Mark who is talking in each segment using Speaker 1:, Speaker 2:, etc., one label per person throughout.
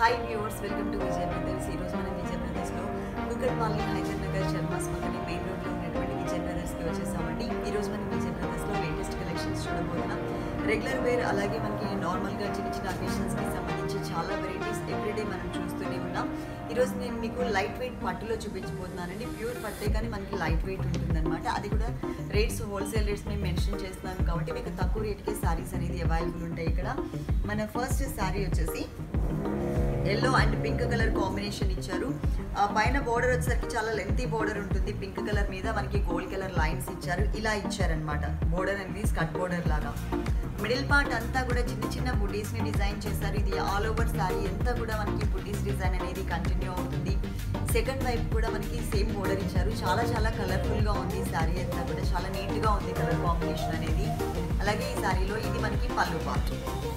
Speaker 1: Hi viewers welcome to Vijay brothers ఈరోజు మనం విజయ్ బ్రదర్స్లో కుకట్పల్లి హైదర్ నగర్ శర్మాస్ పక్కనే మెయిన్ రోడ్లో ఉన్నటువంటి విజయ్ బ్రదర్స్కి వచ్చేసామండి ఈరోజు మనం విజయ్ బ్రదర్స్లో లేటెస్ట్ కలెక్షన్స్ చూడబోతున్నాం రెగ్యులర్ వేర్ అలాగే మనకి నార్మల్గా చిన్న చిన్న అకేషన్స్కి సంబంధించి చాలా వెరైటీస్ ఎవ్రీడే మనం చూస్తూనే ఉన్నాం ఈరోజు నేను మీకు లైట్ వెయిట్ పట్టులో చూపించబోతున్నానండి ప్యూర్ పట్టే కానీ మనకి లైట్ వెయిట్ ఉంటుందన్నమాట అది కూడా రేట్స్ హోల్సేల్ రేట్స్ మేము మెన్షన్ చేస్తున్నాం కాబట్టి మీకు తక్కువ రేట్కి శారీస్ అనేది అవైలబుల్ ఉంటాయి ఇక్కడ మన ఫస్ట్ శారీ వచ్చేసి yellow and pink colour combination ఇచ్చారు ఆ పైన బోర్డర్ వచ్చేసరికి చాలా లెంతీ బోర్డర్ ఉంటుంది పింక్ కలర్ మీద మనకి గోల్డ్ కలర్ లైన్స్ ఇచ్చారు ఇలా ఇచ్చారనమాట బోర్డర్ అనేది స్కట్ బోర్డర్ లాగా మిడిల్ పార్ట్ అంతా కూడా చిన్న చిన్న బుడ్డీస్ని డిజైన్ చేశారు ఇది ఆల్ ఓవర్ శారీ అంతా కూడా మనకి బుడ్డీస్ డిజైన్ అనేది కంటిన్యూ అవుతుంది సెకండ్ వైపు కూడా మనకి సేమ్ బోర్డర్ ఇచ్చారు చాలా చాలా కలర్ఫుల్గా ఉంది ఈ శారీ అంతా కూడా చాలా నీట్గా ఉంది కలర్ కాంబినేషన్ అనేది అలాగే ఈ శారీలో ఇది మనకి పళ్ళు పార్ట్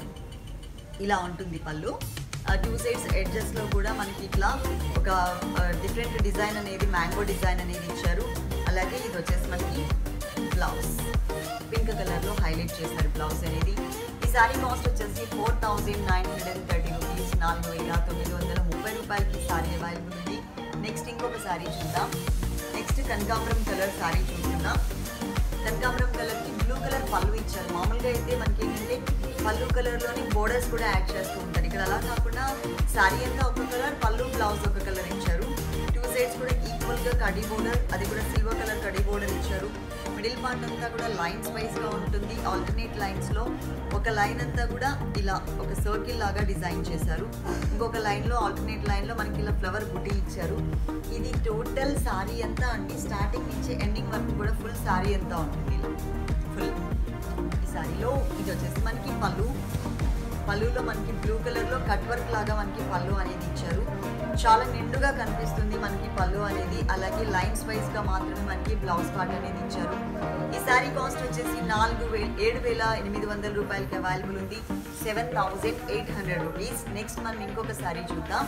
Speaker 1: ఇలా ఉంటుంది పళ్ళు టూ సైడ్స్ ఎడ్జెస్లో కూడా మనకి ఇట్లా ఒక డిఫరెంట్ డిజైన్ అనేది మ్యాంగో డిజైన్ అనేది ఇచ్చారు అలాగే ఇది వచ్చేసి మనకి బ్లౌజ్ పింక్ కలర్లో హైలైట్ చేశారు బ్లౌజ్ అనేది ఈ శారీ కాస్ట్ వచ్చేసి four thousand nine hundred and thirty rupees నాలుగు వేల తొమ్మిది వందల ముప్పై రూపాయలకి శారీ అవైలబుల్ ఉంది నెక్స్ట్ ఇంకొక శారీ చూద్దాం నెక్స్ట్ కనకాంబరం కలర్ శారీ చూస్తున్నాం కనకాంబరం కలర్కి బ్లూ కలర్ పళ్ళు ఇచ్చారు మామూలుగా అయితే మనకి ఏంటంటే పళ్ళు కలర్లోని బోర్డర్స్ కూడా యాడ్ చేస్తూ ఉంటారు ఇక్కడ అలా కాకుండా శారీ అంతా ఒక కలర్ పళ్ళు బ్లౌజ్ ఒక కలర్ ఇచ్చారు టూ సైడ్స్ కూడా ఈక్వల్గా కడీ బోర్డర్ అది కూడా సిల్వర్ కలర్ కడీ బోర్డర్ ఇచ్చారు మిడిల్ పార్ట్ అంతా కూడా లైన్స్ వైజ్గా ఉంటుంది ఆల్టర్నేట్ లైన్స్లో ఒక లైన్ అంతా కూడా ఇలా ఒక సర్కిల్ లాగా డిజైన్ చేశారు ఇంకొక లైన్లో ఆల్టర్నేట్ లైన్లో మనకి ఇలా ఫ్లవర్ బుటీ ఇచ్చారు ఇది టోటల్ శారీ అంతా అండి స్టార్టింగ్ నుంచి ఎండింగ్ వరకు కూడా ఫుల్ శారీ అంతా ఉంటుంది ఇలా ఫుల్ ఈ శారీలో ఇది వచ్చేసి మనకి పళ్ళు పళ్ళులో మనకి బ్లూ కలర్లో కట్ వర్క్ లాగా మనకి పళ్ళు అనేది ఇచ్చారు చాలా నిండుగా కనిపిస్తుంది మనకి పళ్ళు అనేది అలాగే లైన్స్ వైజ్గా మాత్రమే మనకి బ్లౌజ్ పార్ట్ అనేది ఇచ్చారు ఈ శారీ కాస్ట్ వచ్చేసి నాలుగు వే ఏడు వేల ఎనిమిది వందల రూపాయలకి అవైలబుల్ ఉంది seven thousand eight hundred rupees next మనం ఇంకొక శారీ చూద్దాం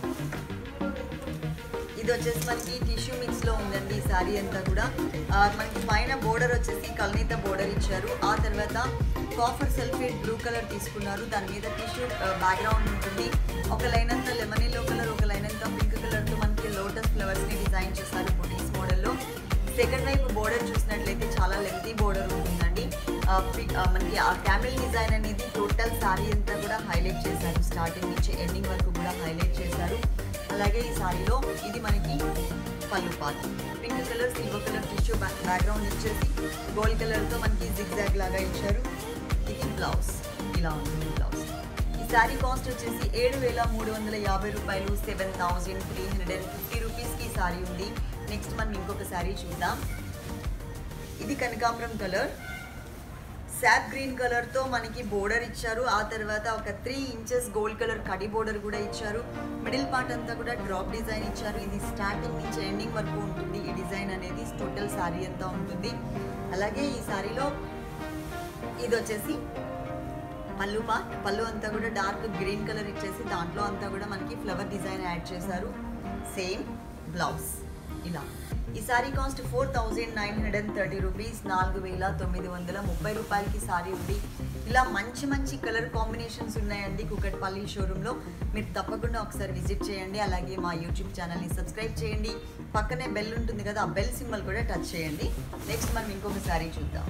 Speaker 1: ఇది వచ్చేసి మనకి టిష్యూ మిక్స్ లో ఉందండి ఈ శారీ అంతా కూడా ఆ, మనకి పైన బోర్డర్ వచ్చేసి కల్నీత బోర్డర్ ఇచ్చారు ఆ తర్వాత కాఫర్ సల్ఫేట్ బ్లూ కలర్ తీసుకున్నారు దాని మీద టిష్యూ బ్యాక్గ్రౌండ్ ఉంటుంది ఒక లైన్ అంతా లెమన్ ఎల్లో కలర్ ఒక లైన్ అంతా పింక్ కలర్ తో మనకి లోటస్ ఫ్లవర్స్ ని డిజైన్ చేశారు బుటీస్ మోడల్లో సెకండ్ వైపు బోర్డర్ చూసినట్లయితే చాలా లెంతీ బోర్డర్ ఉంటుందండి ఆ, పిక్- ఆ, మనకి ఆ క్యామిల్ డిజైన్ అనేది టోటల్ శారీ అంతా కూడా హైలైట్ చేశారు స్టార్టింగ్ నుంచి ఎండింగ్ వరకు కూడా హైలైట్ చేశారు అలాగే ఈ సారీలో ఇది మనకి పళ్ళు part pink colour silver colour tissue background ఇచ్చేసి గోల్డ్ కలర్తో మనకి జిగ్జాగ్ లాగా ఇచ్చారు ఇది బ్లౌజ్ ఇలా ఉంటుంది బ్లౌజ్ ఈ శారీ కాస్ట్ వచ్చేసి ఏడు వేల మూడు వందల యాభై రూపాయలు seven thousand three hundred and fifty రూపీస్కి ఈ శారీ ఉంది నెక్స్ట్ మనం ఇంకొక శారీ చూద్దాం ఇది కనకాంబరం కలర్ శాప్ గ్రీన్ కలర్తో మనకి బోర్డర్ ఇచ్చారు ఆ తర్వాత ఒక త్రీ ఇంచెస్ గోల్డ్ కలర్ కడి బోర్డర్ కూడా ఇచ్చారు మిడిల్ పార్ట్ అంతా కూడా డ్రాప్ డిజైన్ ఇచ్చారు ఇది స్టార్టింగ్ నుంచి ఎండింగ్ వరకు ఉంటుంది ఈ డిజైన్ అనేది టోటల్ శారీ అంతా ఉంటుంది అలాగే ఈ శారీలో ఇది వచ్చేసి పళ్ళు పార్ట్ పళ్ళు అంతా కూడా డార్క్ గ్రీన్ కలర్ ఇచ్చేసి దాంట్లో అంతా కూడా మనకి ఫ్లవర్ డిజైన్ యాడ్ చేశారు సేమ్ బ్లౌజ్ ఇలా ఈ saree cost four thousand nine hundred and thirty rupees నాలుగు వేల తొమ్మిది వందల ముప్పై రూపాయలకి సారీ ఉంది ఇలా మంచి మంచి కలర్ కాంబినేషన్స్ ఉన్నాయండి కుకట్పల్లి షోరూంలో మీరు తప్పకుండా ఒకసారి విజిట్ చేయండి అలాగే మా యూట్యూబ్ ఛానల్ని సబ్స్క్రైబ్ చేయండి పక్కనే బెల్ ఉంటుంది కదా ఆ బెల్ సింబల్ కూడా టచ్ చేయండి నెక్స్ట్ మనం ఇంకొక సారీ చూద్దాం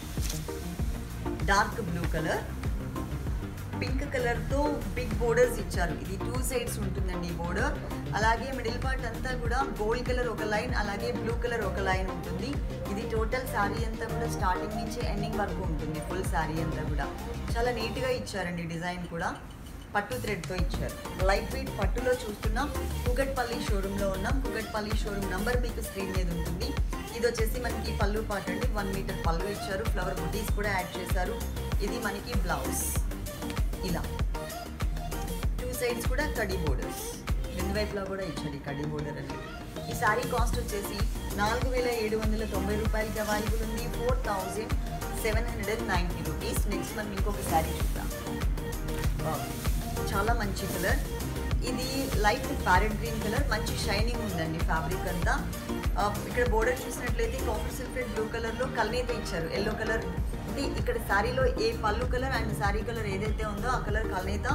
Speaker 1: డార్క్ బ్లూ కలర్ పింక్ కలర్తో బిగ్ బోర్డర్స్ ఇచ్చారు ఇది టూ సైడ్స్ ఉంటుందండి ఈ బోర్డర్ అలాగే మిడిల్ పార్ట్ అంతా కూడా గోల్డ్ కలర్ ఒక లైన్ అలాగే బ్లూ కలర్ ఒక లైన్ ఉంటుంది ఇది టోటల్ శారీ అంతా కూడా స్టార్టింగ్ నుంచి ఎండింగ్ వరకు ఉంటుంది ఫుల్ శారీ అంతా కూడా చాలా నీట్గా ఇచ్చారండి డిజైన్ కూడా పట్టు థ్రెడ్తో ఇచ్చారు లైట్ వెయిట్ పట్టులో చూస్తున్నాం కుగట్పల్లి షోరూంలో ఉన్నాం కుగట్పల్లి షోరూమ్ నంబర్ మీకు స్క్రీన్ మీద ఉంటుంది ఇది వచ్చేసి మనకి పళ్ళు పాట అండి వన్ మీటర్ పళ్ళు ఇచ్చారు ఫ్లవర్ బుటీస్ కూడా యాడ్ చేశారు ఇది మనకి బ్లౌజ్ ఇలా టూ సైడ్స్ కూడా కడి బోర్డర్స్ రెండు వైపులా కూడా ఇచ్చాడు ఈ కడి బోర్డర్ అని ఈ శారీ కాస్ట్ వచ్చేసి నాలుగు వేల ఏడు వందల తొంభై రూపాయలకి అవైలబుల్ ఉంది four thousand seven hundred and ninety rupees next మనం ఇంకొక శారీ చూద్దాం Wow. చాలా మంచి కలర్ ఇది లైట్ ప్యారెట్ గ్రీన్ కలర్ మంచి షైనింగ్ ఉందండి ఫ్యాబ్రిక్ అంతా ఆ, ఇక్కడ బోర్డర్ చూసినట్లయితే కాఫర్ సల్ఫేట్ బ్లూ కలర్లో కల్నేత ఇచ్చారు ఎల్లో కలర్ అంటే ఇక్కడ శారీలో ఏ పళ్ళు కలర్ అండ్ శారీ కలర్ ఏదైతే ఉందో ఆ కలర్ కల్నేత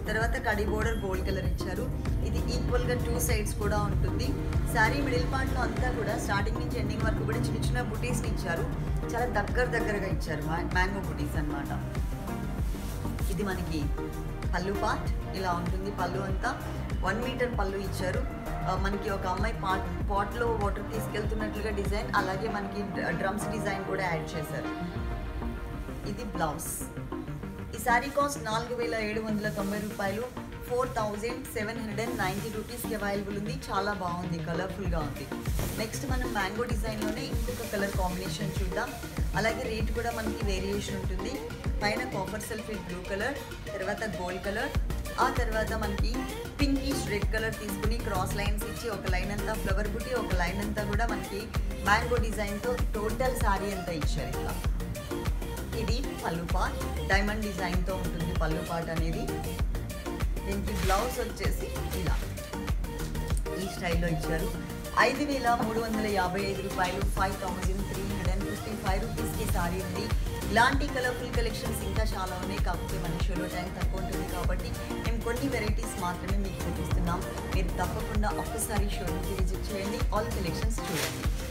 Speaker 1: తర్వాత కడి బోర్డర్ గోల్డ్ కలర్ ఇచ్చారు ఇది ఈక్వల్గా టూ సైడ్స్ కూడా ఉంటుంది శారీ మిడిల్ పార్ట్లో అంతా కూడా స్టార్టింగ్ నుంచి ఎండింగ్ వరకు కూడా చిన్న చిన్న బుటీస్ని ఇచ్చారు చాలా దగ్గర దగ్గరగా ఇచ్చారు మ్యాంగో బుటీస్ అన్నమాట ఇది మనకి పళ్ళు పార్ట్ ఇలా ఉంటుంది పళ్ళు అంతా వన్ మీటర్ పళ్ళు ఇచ్చారు ఆ, మనకి ఒక అమ్మాయి పాట్ పాట్లో వాటర్ తీసుకెళ్తున్నట్లుగా డిజైన్ అలాగే మనకి డ్రమ్స్ డిజైన్ కూడా యాడ్ చేశారు ఇది బ్లౌజ్ ఈ శారీ కాస్ట్ నాలుగు వేల ఏడు వందల తొంభై రూపాయలు four thousand seven hundred and ninety రూపీస్కి అవైలబుల్ ఉంది చాలా బాగుంది కలర్ఫుల్గా ఉంది నెక్స్ట్ మనం మ్యాంగో డిజైన్లోనే ఇంకొక కలర్ కాంబినేషన్ చూద్దాం అలాగే రేట్ కూడా మనకి వేరియేషన్ ఉంటుంది పైన కాపర్ సల్ఫేట్ బ్లూ కలర్ తర్వాత గోల్డ్ కలర్ ఆ తర్వాత మనకి పింకిష్ రెడ్ కలర్ తీసుకుని క్రాస్ లైన్స్ ఇచ్చి ఒక లైన్ అంతా ఫ్లవర్ బుట్టి ఒక లైన్ అంతా కూడా మనకి మ్యాంగో డిజైన్తో టోటల్ శారీ అంతా ఇచ్చారు ఇలా ఇది పళ్ళు పాట్ డైమండ్ డిజైన్తో ఉంటుంది పళ్ళు పాట్ అనేది దీనికి బ్లౌజ్ వచ్చేసి ఇలా ఈ స్టైల్లో ఇచ్చారు ఐదు వేల మూడు వందల యాభై ఐదు రూపాయలు five thousand three hundred and fifty five రూపీస్కి సారీ ఉంది ఇలాంటి కలర్ఫుల్ కలెక్షన్స్ ఇంకా చాలా ఉన్నాయి కాకపోతే మన షోలో టైం తక్కువ ఉంటుంది కాబట్టి మేము కొన్ని వెరైటీస్ మాత్రమే మీకు చూపిస్తున్నాం మీరు తప్పకుండా ఒక్కసారి షోకి విజిట్ చేయండి ఆల్ కలెక్షన్స్ చూడండి